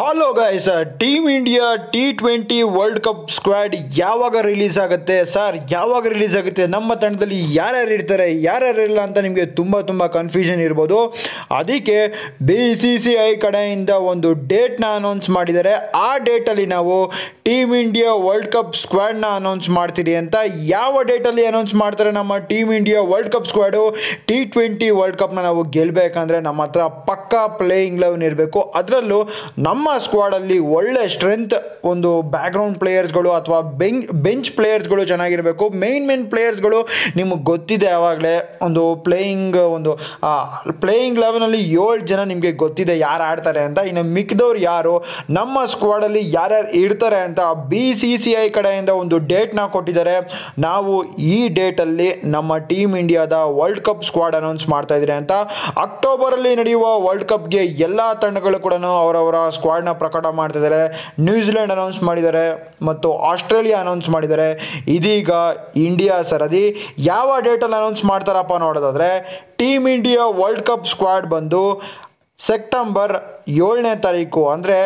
hello guys team India T twenty world cup squad ಯಾವಾಗ release ಆಗುತ್ತೆ sir ಯಾವಾಗ release ಆಗುತ್ತೆ ನಮ್ಮ ತಂಡದಲ್ಲಿ ಯಾರ್ಯಾರು ಇರ್ತಾರೆ ಯಾರ್ಯಾರು ಇಲ್ಲ ಅಂತ ನಿಮಗೆ ತುಂಬ ತುಂಬ ಕನ್ಫ್ಯೂಷನ್ ಇರ್ಬೋದು ಅದಕ್ಕೆ ಬಿ ಸಿ ಸಿ ಐ ಕಡೆಯಿಂದ ಒಂದು ಡೇಟ್ನ ಅನೌನ್ಸ್ ಮಾಡಿದ್ದಾರೆ ಆ ಡೇಟಲ್ಲಿ ನಾವು ಟೀಮ್ ಇಂಡಿಯಾ ವರ್ಲ್ಡ್ ಕಪ್ ಸ್ಕ್ವಾಡ್ನ ಅನೌನ್ಸ್ ಮಾಡ್ತೀರಿ ಅಂತ ಯಾವ ಡೇಟಲ್ಲಿ ಅನೌನ್ಸ್ ಮಾಡ್ತಾರೆ ನಮ್ಮ team India world cup squad T twenty world ಕಪ್ನ ನಾವು ಗೆಲ್ಲಬೇಕಂದ್ರೆ ನಮ್ಮ ಹತ್ರ ಪಕ್ಕಾ ಪ್ಲೇಯಿಂಗ್ ಲೆವೆನ್ ಇರಬೇಕು ಅದರಲ್ಲೂ ನಮ್ಮ ಸ್ಕ್ವಾಡಲ್ಲಿ ಒಳ್ಳೆ ಸ್ಟ್ರೆಂತ್ ಒಂದು ಬ್ಯಾಕ್ಗ್ರೌಂಡ್ ಪ್ಲೇಯರ್ಸ್ಗಳು ಅಥವಾ ಬೆಂಚ್ ಬೆಂಚ್ ಪ್ಲೇಯರ್ಸ್ಗಳು ಚೆನ್ನಾಗಿರಬೇಕು ಮೇನ್ ಮೇನ್ ಪ್ಲೇಯರ್ಸ್ಗಳು ನಿಮಗೆ ಗೊತ್ತಿದೆ ಆವಾಗಲೇ ಒಂದು ಪ್ಲೇಯಿಂಗ್ ಒಂದು ಪ್ಲೇಯಿಂಗ್ ಲೆವೆನಲ್ಲಿ ಏಳು ಜನ ನಿಮಗೆ ಗೊತ್ತಿದೆ ಯಾರು ಆಡ್ತಾರೆ ಅಂತ ಇನ್ನು ಮಿಕ್ದವ್ರು ಯಾರು ನಮ್ಮ ಸ್ಕ್ವಾಡಲ್ಲಿ ಯಾರ್ಯಾರು ಇರ್ತಾರೆ ಅಂತ ಬಿ ಸಿ ಸಿ ಐ ಕಡೆಯಿಂದ ಒಂದು ಡೇಟ್ನ ಕೊಟ್ಟಿದ್ದಾರೆ ನಾವು ಈ ಡೇಟಲ್ಲಿ ನಮ್ಮ ಟೀಮ್ ಇಂಡಿಯಾದ ವರ್ಲ್ಡ್ ಕಪ್ ಸ್ಕ್ವಾಡ್ ಅನೌನ್ಸ್ ಮಾಡ್ತಾ ಇದ್ದಾರೆ ಅಂತ ಅಕ್ಟೋಬರಲ್ಲಿ ನಡೆಯುವ ವರ್ಲ್ಡ್ ಕಪ್ಗೆ ಎಲ್ಲ ತಂಡಗಳು ಕೂಡ ಅವರವರ ಸ್ಕ್ವಾಡ್ನ ಪ್ರಕಟ ಮಾಡ್ತಿದ್ದಾರೆ ನ್ಯೂಜಿಲೆಂಡ್ ಅನೌನ್ಸ್ ಮಾಡಿದ್ದಾರೆ ಮತ್ತು ಆಸ್ಟ್ರೇಲಿಯಾ ಅನೌನ್ಸ್ ಮಾಡಿದ್ದಾರೆ ಇದೀಗ ಇಂಡಿಯಾ ಸರದಿ ಯಾವ ಡೇಟಲ್ಲಿ ಅನೌನ್ಸ್ ಮಾಡ್ತಾರಪ್ಪ ನೋಡೋದಾದರೆ team India world cup squad ಬಂದು ಸೆಪ್ಟೆಂಬರ್ ಏಳನೇ ತಾರೀಕು ಅಂದರೆ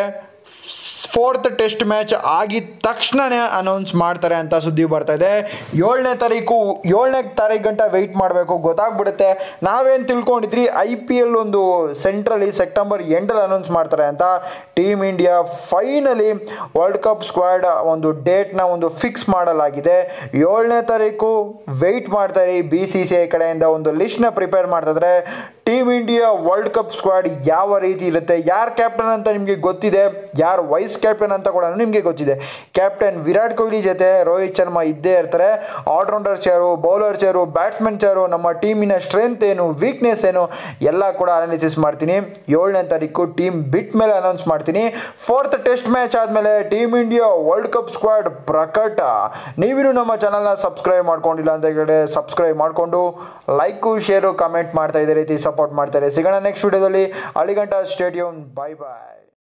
ಫೋರ್ತ್ ಟೆಸ್ಟ್ ಮ್ಯಾಚ್ ಆಗಿದ ತಕ್ಷಣನೇ ಅನೌನ್ಸ್ ಮಾಡ್ತಾರೆ ಅಂತ ಸುದ್ದಿ ಬರ್ತಾ ಇದೆ ಏಳನೇ ತಾರೀಕು ಏಳನೇ ತಾರೀಕು ಗಂಟ ವೆಯ್ಟ್ ಮಾಡಬೇಕು ಗೊತ್ತಾಗ್ಬಿಡುತ್ತೆ ನಾವೇನು ತಿಳ್ಕೊಂಡಿದ್ರಿ ಐ ಪಿ ಎಲ್ ಒಂದು ಸೆಂಟ್ರಲ್ಲಿ ಸೆಪ್ಟೆಂಬರ್ ಎಂಟಲ್ಲಿ ಅನೌನ್ಸ್ ಮಾಡ್ತಾರೆ ಅಂತ team India finally world cup squad ಒಂದು ಡೇಟ್ನ ಒಂದು ಫಿಕ್ಸ್ ಮಾಡಲಾಗಿದೆ ಏಳನೇ ತಾರೀಕು ವೆಯ್ಟ್ ಮಾಡ್ತಾರೆ ಬಿ ಸಿ ಸಿ ಐ ಕಡೆಯಿಂದ ಒಂದು ಲಿಸ್ಟ್ನ ಪ್ರಿಪೇರ್ ಮಾಡ್ತಿದ್ರೆ team India world cup squad ಯಾವ ರೀತಿ ಇರುತ್ತೆ ಯಾರು ಕ್ಯಾಪ್ಟನ್ ಅಂತ ನಿಮಗೆ ಗೊತ್ತಿದೆ ಯಾರು ವೈಸ್ ಕ್ಯಾಪ್ಟನ್ ಅಂತ ಕೂಡ ನಿಮಗೆ ಗೊತ್ತಿದೆ ಕ್ಯಾಪ್ಟನ್ ವಿರಾಟ್ ಕೊಹ್ಲಿ ಜೊತೆ ರೋಹಿತ್ ಶರ್ಮಾ ಇದ್ದೇ ಇರ್ತಾರೆ ಆಲ್ರೌಂಡರ್ಸ್ ಯಾರು ಬೌಲರ್ಸ್ ಯಾರು ಬ್ಯಾಟ್ಸ್ಮನ್ಸ್ ಯಾರು ನಮ್ಮ ಟೀಮಿನ ಸ್ಟ್ರೆಂತ್ ಏನು ವೀಕ್ನೆಸ್ ಏನು ಎಲ್ಲ ಕೂಡ ಅನಾಲಿಸಿಸ್ ಮಾಡ್ತೀನಿ ಏಳನೇ ತಾರೀಕು ಟೀಮ್ ಬಿಟ್ ಮೇಲೆ ಅನೌನ್ಸ್ ಮಾಡ್ತೀನಿ ಫೋರ್ತ್ ಟೆಸ್ಟ್ ಮ್ಯಾಚ್ ಆದಮೇಲೆ team India world cup squad ಪ್ರಕಟ ನೀವಿನ್ನು ನಮ್ಮ ಚಾನಲ್ನ ಸಬ್ಸ್ಕ್ರೈಬ್ ಮಾಡ್ಕೊಂಡಿಲ್ಲ ಅಂತ ಹೇಳಿ ಸಬ್ಸ್ಕ್ರೈಬ್ ಮಾಡಿಕೊಂಡು ಲೈಕು ಶೇರು ಕಮೆಂಟ್ ಮಾಡ್ತಾ ಇದ್ದ ರೀತಿ ಸಪೋರ್ಟ್ ಮಾಡ್ತಾರೆ ಸಿಗೋಣ ನೆಕ್ಸ್ಟ್ ವಿಡಿಯೋದಲ್ಲಿ ಅಳಿಗಂಟ ಸ್ಟೇಡಿಯಂ ಬಾಯ್ ಬಾಯ್